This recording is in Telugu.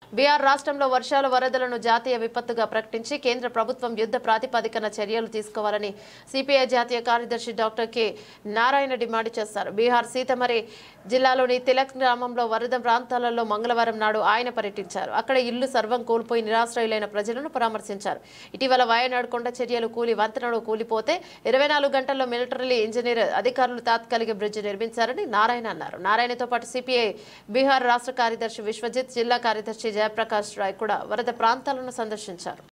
బీహార్ రాష్ట్రంలో వర్షాలు వరదలను జాతీయ విపత్తుగా ప్రకటించి కేంద్ర ప్రభుత్వం యుద్ధ ప్రాతిపదికన చర్యలు తీసుకోవాలని సిపిఐ జాతీయ కార్యదర్శి డాక్టర్ కె నారాయణ డిమాండ్ చేశారు బీహార్ సీతమరి జిల్లాలోని తిలక్ గ్రామంలో వరద ప్రాంతాలలో మంగళవారం నాడు ఆయన పర్యటించారు అక్కడ ఇల్లు సర్వం కోల్పోయి నిరాశ్రయులైన ప్రజలను పరామర్శించారు ఇటీవల వాయనాడు కొండ చర్యలు కూలి వంతెనలు కూలిపోతే ఇరవై నాలుగు గంటల్లో మిలిటరీ ఇంజనీర్ అధికారులు తాత్కాలిక బ్రిడ్జ్ నిర్మించారని నారాయణ అన్నారు నారాయణతో పాటు సిపిఐ బీహార్ రాష్ట్ర కార్యదర్శి విశ్వజిత్ జిల్లా కార్యదర్శి జయప్రకాష్ రాయ్ కూడా వరద ప్రాంతాలను సందర్శించారు